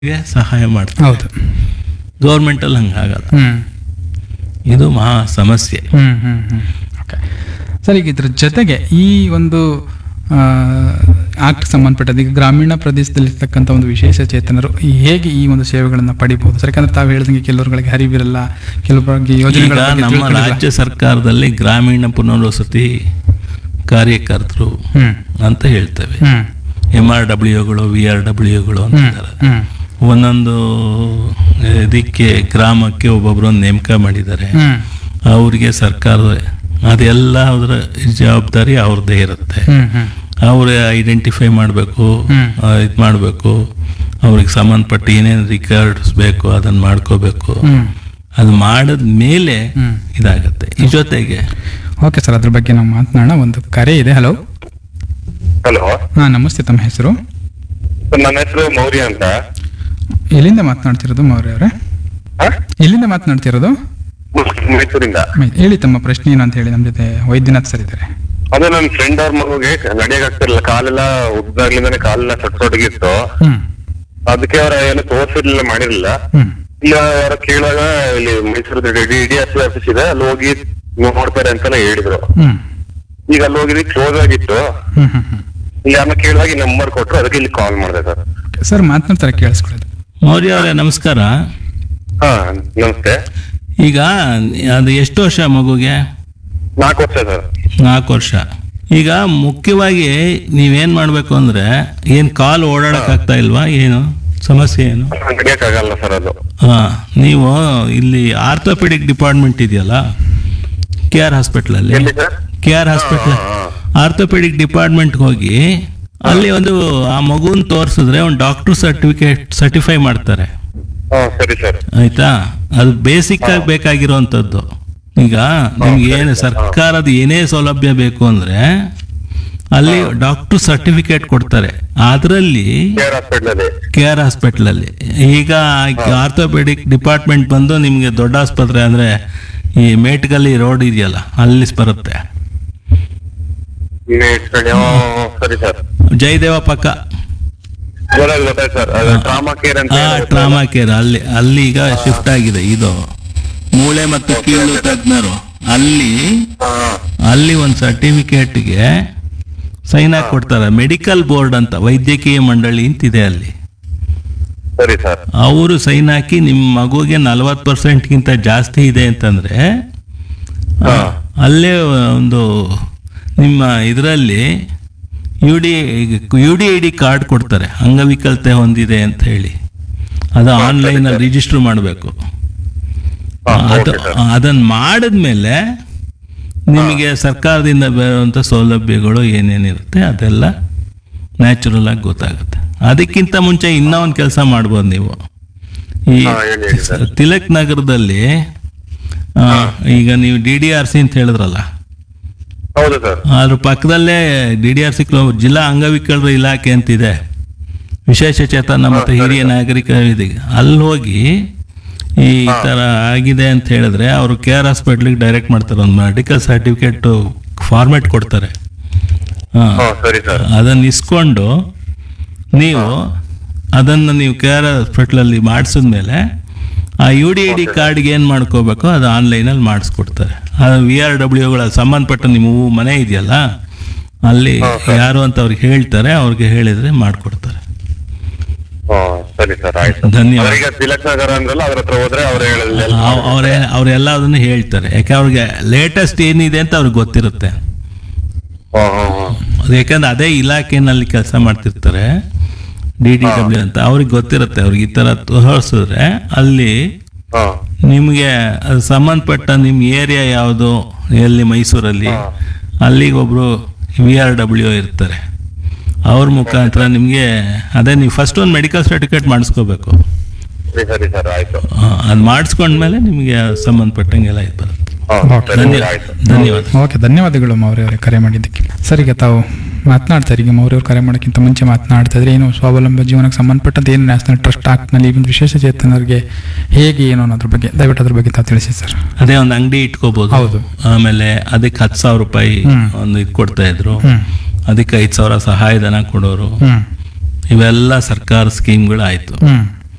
ಗೆ ಸಹಾಯ ಮಾಡ್ತಾರೆ ಹೌದು ಗೌರ್ಮೆಂಟಲ್ಲಿ ಹಂಗೆ ಆಗಲ್ಲ ಹ್ಮ್ ಇದು ಮಹಾ ಸಮಸ್ಯೆ ಹ್ಮ್ ಹ್ಮ್ ಹ್ಮ್ ಓಕೆ ಸರ್ ಈಗ ಇದ್ರ ಜೊತೆಗೆ ಈ ಒಂದು ಆಕ್ಟ್ ಸಂಬಂಧಪಟ್ಟದ್ದು ಈಗ ಗ್ರಾಮೀಣ ಪ್ರದೇಶದಲ್ಲಿರ್ತಕ್ಕಂಥ ಒಂದು ವಿಶೇಷ ಚೇತನರು ಈ ಹೇಗೆ ಈ ಒಂದು ಸೇವೆಗಳನ್ನು ಪಡಿಬಹುದು ಸರ್ ಯಾಕಂದ್ರೆ ತಾವು ಹೇಳಿದಂಗೆ ಕೆಲವರುಗಳಿಗೆ ಹರಿವಿರಲ್ಲ ಕೆಲವರಿಗೆ ಯೋಜನೆಗಳ ಈಗ ಬಗ್ಗೆ ನಮ್ಮ ತಿಳ್ಕೊಂಡಿರಲ್ಲ. ರಾಜ್ಯ ಸರ್ಕಾರದಲ್ಲಿ ಗ್ರಾಮೀಣ ಪುನರ್ವಸತಿ ಕಾರ್ಯಕರ್ತರು ಹ್ಮ್ ಅಂತ ಹೇಳ್ತೇವೆ ಹ್ಮ್ ಎಮ್ ಆರ್ ಡಬ್ಲ್ಯೂಗಳು ವಿ ಆರ್ ಡಬ್ಲ್ಯೂಗಳು ಅಂತ ಹ್ಮ್ ಇದ್ದಾರೆ ಹ್ಮ್ ಒಂದೊಂದು ಇದಕ್ಕೆ ಗ್ರಾಮಕ್ಕೆ ಒಬ್ಬೊಬ್ಬರನ್ನು ನೇಮಕ ಮಾಡಿದ್ದಾರೆ ಹ್ಮ್ ಅವರಿಗೆ ಸರ್ಕಾರದ ಅದೆಲ್ಲ ಅದರ ಜವಾಬ್ದಾರಿ ಅವ್ರದ್ದೇ ಇರುತ್ತೆ ಹ್ಮ್ ಹ್ಮ್ ಅವ್ರು ಐಡೆಂಟಿಫೈ ಮಾಡಬೇಕು ಹ್ಮ್. ಇದು ಮಾಡಬೇಕು ಅವ್ರಿಗೆ ಸಂಬಂಧಪಟ್ಟ ಏನೇನು ರಿಕಾರ್ಡ್ಸ್ ಬೇಕು ಅದನ್ನು ಮಾಡ್ಕೋಬೇಕು ಹ್ಮ್ ಅದು ಮಾಡಿದ ಮೇಲೆ ಹ್ಮ್ ಇದಾಗತ್ತೆ ಈ ಜೊತೆಗೆ ಓಕೆ ಸರ್ ಅದ್ರ ಬಗ್ಗೆ ನಾವು ಮಾತನಾಡೋಣ ಒಂದು ಕರೆ ಇದೆ ಹಲೋ ಹಲೋ ಹಾಂ ನಮಸ್ತೆ ತಮ್ಮ ಹೆಸರು ಸರ್ ನನ್ನ ಹೆಸರು ಮೌರ್ಯ ಅಂತ ಎಲ್ಲಿಂದ ಮಾತನಾಡ್ತಿರೋದು ಮೌರ್ಯ ಅವರೇ ಹ? ಎಲ್ಲಿಂದ ಮಾತನಾಡ್ತಿರೋದು ಮೈಸೂರಿಂದ ಮೈ- ಹೇಳಿ ತಮ್ಮ ಪ್ರಶ್ನೆ ಏನು ಅಂತ ಹೇಳಿ ನಮ್ಮ ಜೊತೆ ವೈದ್ಯನಾಥ್ ಸರ್ ಇದ್ದಾರೆ ಅದು ನನ್ನ ಫ್ರೆಂಡ್ ಅವ್ರ ಮಗುಗೆ ನಡೆಯಕ್ ಆಗ್ತಿರ್ಲಿಲ್ಲ ಕಾಲೆಲ್ಲ ಉದ್ದಾಗ್ಲಿಂದಾನೆ ಕಾಲೆಲ್ಲ ಸೊಟ್ಟೊಟ್ಟಗಿತ್ತು ಹ್ಮ್ ಅದಕ್ಕೆ ಅವ್ರ ಏನು ತೋರ್ಸಿರ್ಲಿಲ್ಲ ಮಾಡಿರ್ಲಿಲ್ಲ ಹ್ಮ್ ಇಲ್ಲ ಅವ್ರ ಕೇಳುವಾಗ ಇಲ್ಲಿ Mysuru D D S office ಇದೆ ಅಲ್ಲಿ ಹೋಗಿ ನೋಡ್ತಾರೆ ಅಂತೆಲ್ಲ ಹೇಳಿದ್ರು ಹ್ಮ್ ಈಗ ಅಲ್ಲಿ ಹೋಗಿದ್ವಿ ಕ್ಲೋಸ್ ಆಗಿತ್ತು ಹ್ಮ್ ಹ್ಮ್ ಹ್ಮ್ ಈಗ ಯಾರನ್ನ ಕೇಳಿದಾಗ ನಂಬರ್ ಕೊಟ್ರು ಅದಕ್ಕೆ ಇಲ್ಲಿ ಕಾಲ್ ಮಾಡಿದೆ ಸರ್ ಸರ್ ಮಾತನಾಡ್ತಾರೆ ಕೇಳಿಸ್ಕೊಳ್ಳೋದು ಮೌರ್ಯ ಅವರೇ ನಮಸ್ಕಾರ ಹಾ ನಮಸ್ತೆ ಈಗ ಅದು ಎಷ್ಟು ವರ್ಷ ಮಗುಗೆ ನಾಲ್ಕು ವರ್ಷ ಸರ್ ನಾಲ್ಕು ವರ್ಷ ಈಗ ಮುಖ್ಯವಾಗಿ ನೀವೇನು ಮಾಡಬೇಕು ಅಂದರೆ ಏನು ಕಾಲು ಓಡಾಡೋಕ್ಕಾಗ್ತಾ ಇಲ್ವಾ ಏನು ಸಮಸ್ಯೆ ಏನು ನಡೆಯಕ್ ಆಗಲ್ಲ ಸರ್ ಅದು ಹಾಂ ನೀವು ಇಲ್ಲಿ ಆರ್ಥೋಪೆಡಿಕ್ ಡಿಪಾರ್ಟ್ಮೆಂಟ್ ಇದೆಯಲ್ಲ ಕೆ ಆರ್ ಹಾಸ್ಪಿಟ್ಲಲ್ಲಿ ಎಲ್ಲಿ ಸರ್ ಕೆ ಆರ್ ಹಾಸ್ಪಿಟ್ಲ್ ಹಾ, ಹಾ. ಆರ್ಥೋಪೆಡಿಕ್ ಡಿಪಾರ್ಟ್ಮೆಂಟ್ಗೆ ಹೋಗಿ ಅಲ್ಲಿ ಒಂದು ಆ ಮಗುನ ತೋರಿಸಿದ್ರೆ ಒಂದು ಡಾಕ್ಟರ್ ಸರ್ಟಿಫಿಕೇಟ್ ಸರ್ಟಿಫೈ ಮಾಡ್ತಾರೆ ಹಾ ಸರಿ ಸರ್ ಆಯ್ತಾ ಅದು ಬೇಸಿಕ್ ಆಗಿ ಬೇಕಾಗಿರೋವಂಥದ್ದು ಈಗ ನಿಮ್ಗೆ ಏನು ಸರ್ಕಾರದ ಏನೇ ಸೌಲಭ್ಯ ಬೇಕು ಅಂದ್ರೆ ಅಲ್ಲಿ ಡಾಕ್ಟರ್ ಸರ್ಟಿಫಿಕೇಟ್ ಕೊಡ್ತಾರೆ ಅದರಲ್ಲಿ ಕೇರ್ ಹಾಸ್ಪಿಟಲ್ ಅಲ್ಲಿ ಕೆ ಆರ್ ಹಾಸ್ಪಿಟ್ಲಲ್ಲಿ ಈಗ ಆರ್ಥೋಪೆಡಿಕ್ ಡಿಪಾರ್ಟ್ಮೆಂಟ್ ಬಂದು ನಿಮಗೆ ದೊಡ್ಡ ಆಸ್ಪತ್ರೆ ಅಂದ್ರೆ ಈ ಮೇಟ್ಗಲ್ಲಿ ರೋಡ್ ಇದೆಯಲ್ಲ ಅಲ್ಲಿ ಬರುತ್ತೆ ಇಟ್ಕೊಳ್ಳಿ. ಹಾ, ಹಾ, ಸರಿ ಸರ್ ಜಯದೇವ ಪಕ್ಕ ಗೊತ್ತಾಯ್ತು ಗೊತ್ತಾಯ್ತು ಸರ್ ಅದು ಟ್ರಾಮಾ ಕೇರ್ ಅಂತ ಆ ಹೇಳಿ ಟ್ರಾಮಾ ಕೇರ್ ಅಲ್ಲಿ ಅಲ್ಲಿ ಈಗ ಶಿಫ್ಟ್ ಆಗಿದೆ ಇದು ಮೂಳೆ ಮತ್ತು ಕೀಳು ತಜ್ಞರು ಅಲ್ಲಿ ಹಾ, ಅಲ್ಲಿ ಒಂದು ಸರ್ಟಿಫಿಕೇಟ್ಗೆ ಸೈನ್ ಹಾಕಿ ಕೊಡ್ತಾರೆ ಮೆಡಿಕಲ್ ಬೋರ್ಡ್ ಅಂತ ವೈದ್ಯಕೀಯ ಮಂಡಳಿ ಅಂತಿದೆ ಅಲ್ಲಿ ಸರಿ ಸರ್ ಅವರು ಸೈನ್ ಹಾಕಿ ನಿಮ್ಮ ಮಗುಗೆ ನಲವತ್ತು ಪರ್ಸೆಂಟ್ಗಿಂತ ಜಾಸ್ತಿ ಇದೆ ಅಂತಂದ್ರೆ ಆ, ಹಾ. ಅಲ್ಲೇ ಒಂದು ನಿಮ್ಮ ಇದರಲ್ಲಿ U D U D I D card ಕೊಡ್ತಾರೆ ಅಂಗವಿಕಲತೆ ಹೊಂದಿದೆ ಅಂತ ಹೇಳಿ ಅದು ಆನ್ಲೈನಲ್ಲಿ ರಿಜಿಸ್ಟರ್ ಮಾಡಬೇಕು ಹಾ, ಅದು ಓಕೆ ಸರ್. ಅದನ್ನು ಮಾಡಿದ್ಮೇಲೆ ನಿಮಗೆ ಸರ್ಕಾರದಿಂದ ಬರುವಂಥ ಸೌಲಭ್ಯಗಳು ಏನೇನಿರುತ್ತೆ ಅದೆಲ್ಲ ನ್ಯಾಚುರಲ್ ಆಗಿ ಗೊತ್ತಾಗುತ್ತೆ ಅದಕ್ಕಿಂತ ಮುಂಚೆ ಇನ್ನೂ ಒಂದು ಕೆಲಸ ಮಾಡ್ಬೋದು ನೀವು ಈ ಹಾ, ಹೇಳಿ, ಹೇಳಿ ಸರ್. ತಿಲಕ್ ನಗರದಲ್ಲಿ ಆ, ಈಗ ನೀವು ಡಿ ಡಿ ಆರ್ ಸಿ ಅಂತ ಹೇಳಿದ್ರಲ್ಲ ಹೌದು ಸರ್ ಅದ್ರ ಪಕ್ಕದಲ್ಲೇ ಡಿ ಡಿ ಆರ್ ಸಿ ಜಿಲ್ಲಾ ಅಂಗವಿಕಲರ ಇಲಾಖೆ ಅಂತಿದೆ ವಿಶೇಷ ಚೇತನ ಮತ್ತು ಹಿರಿಯ ನಾಗರಿಕ ಇದೆ ಅಲ್ಲಿ ಹೋಗಿ ಈ ಥರ ಆಗಿದೆ ಅಂತ ಹೇಳಿದ್ರೆ ಅವರು ಕೆ ಆರ್ ಹಾಸ್ಪಿಟ್ಲಿಗೆ ಡೈರೆಕ್ಟ್ ಮಾಡ್ತಾರೆ ಒಂದು ಮೆಡಿಕಲ್ ಸರ್ಟಿಫಿಕೇಟ್ ಫಾರ್ಮೆಟ್ ಕೊಡ್ತಾರೆ ಹಾಂ ಹಾ ಸರಿ ಸರ್ ಅದನ್ನು ಇಸ್ಕೊಂಡು ನೀವು ಅದನ್ನು ನೀವು ಕೆ ಆರ್ ಹಾಸ್ಪಿಟ್ಲಲ್ಲಿ ಮಾಡಿಸಿದ್ಮೇಲೆ ಆ ಯು ಡಿ ಐ ಡಿ ಕಾರ್ಡ್ಗೆ ಏನು ಮಾಡ್ಕೋಬೇಕು ಅದು ಆನ್ಲೈನಲ್ಲಿ ಮಾಡಿಸ್ಕೊಡ್ತಾರೆ ಅದು ವಿ ಆರ್ ಡಬ್ಲ್ಯೂಗಳ ಸಂಬಂಧಪಟ್ಟ ನಿಮ್ಮ ಊ- ಮನೆ ಇದೆಯಲ್ಲ ಅಲ್ಲಿ ಯಾರು ಅಂತ ಅವ್ರಿಗೆ ಹೇಳ್ತಾರೆ ಅವ್ರಿಗೆ ಹೇಳಿದರೆ ಮಾಡಿಕೊಡ್ತಾರೆ ಹಾ ಸರಿ ಸರ್ ಆಯ್ತು ಧನ್ಯವಾದ. ಅವರಿಗೆ ತಿಲಕ್ ನಗರ ಅಂದ್ರಲ್ಲ ಅದ್ರ ಹತ್ರ ಹೋದ್ರೆ ಅವ್ರು ಹೇಳಿಲ್ಲ ಅವ್- ಅವ್ರೆ ಅವರೆಲ್ಲ ಅದನ್ನು ಹೇಳ್ತಾರೆ ಯಾಕೆ ಅವ್ರಿಗೆ ಲೇಟೆಸ್ಟ್ ಏನಿದೆ ಅಂತ ಅವ್ರಿಗೆ ಗೊತ್ತಿರುತ್ತೆ ಹಾ ಹಾ ಹಾ ಅದು ಯಾಕಂದ್ರೆ ಅದೇ ಇಲಾಖೆನಲ್ಲಿ ಕೆಲಸ ಮಾಡ್ತಿರ್ತಾರೆ ಡಿ ಡಿ ಡಬ್ಲ್ಯೂ ಅಂತ ಅವ್ರಿಗೆ ಗೊತ್ತಿರುತ್ತೆ ಅವ್ರಿಗೆ ಈ ಥರ ತೋರಿಸಿದ್ರೆ ಅಲ್ಲಿ ಹಾ ನಿಮಗೆ ಅದು ಸಂಬಂಧಪಟ್ಟ ನಿಮ್ಮ ಏರಿಯಾ ಯಾವುದು ಎಲ್ಲಿ ಮೈಸೂರಲ್ಲಿ ಅಲ್ಲಿಗೆ ಒಬ್ಬರು ವಿ ಆರ್ ಡಬ್ಲ್ಯೂ ಇರ್ತಾರೆ ಅವ್ರ ಮುಖಾಂತರ ನಿಮಗೆ ಅದೇ ನೀವು ಫಸ್ಟ್ ಒಂದು ಮೆಡಿಕಲ್ ಸರ್ಟಿಫಿಕೇಟ್ ಮಾಡಿಸ್ಕೋಬೇಕು ಸರಿ ಸರಿ ಸರ್ ಆಯ್ತು ಅದು ಮಾಡಿಸ್ಕೊಂಡ್ಮೇಲೆ ನಿಮಗೆ ಸಂಬಂಧಪಟ್ಟಂಗೆಲ್ಲ ಇದು ಬರುತ್ತೆ ಹಾ ಓಕೆ. ಸರಿ ಧನ್ಯವಾದ ಆಯ್ತು ಧನ್ಯವಾದ ಓಕೆ ಧನ್ಯವಾದಗಳು ಮೌರ್ಯ ಅವರೇ ಕರೆ ಮಾಡಿದ್ದಕ್ಕೆ ಸರ್ ಈಗ ತಾವು ಮಾತನಾಡ್ತಾರೆ ಈಗ ಮೌರ್ಯ ಅವರು ಕರೆ ಮಾಡೋಕ್ಕಿಂತ ಮುಂಚೆ ಮಾತನಾಡ್ತಾ ಇದ್ರೆ ಏನು ಸ್ವಾವಲಂಬ ಜೀವನಕ್ಕೆ ಸಂಬಂಧಪಟ್ಟಂತೆ ಏನು ನ್ಯಾಷನಲ್ ಟ್ರಸ್ಟ್ ಆಕ್ಟ್ನಲ್ಲಿ ಈ ಒಂದು ವಿಶೇಷ ಚೇತನರಿಗೆ ಹೇಗೆ ಏನು ಅನ್ನೋದ್ರ ಬಗ್ಗೆ ದಯವಿಟ್ಟು ಅದ್ರ ಬಗ್ಗೆ ತಾವು ತಿಳಿಸಿ ಸರ್ ಅದೇ ಒಂದು ಅಂಗಡಿ ಇಟ್ಕೋಬಹುದು ಹೌದು. ಆಮೇಲೆ ಅದಕ್ಕೆ ಹತ್ತು ಸಾವಿರ ರೂಪಾಯಿ ಹ್ಮ್. ಒಂದು ಇದು ಕೊಡ್ತಾ ಇದ್ರು ಹ್ಮ್ ಅದಕ್ಕೆ ಐದು ಸಾವಿರ ಸಹಾಯಧನ ಕೊಡೋರು ಹ್ಮ್ ಇವೆಲ್ಲ ಸರ್ಕಾರ ಸ್ಕೀಮ್ಗಳು ಆಯ್ತು ಹ್ಮ್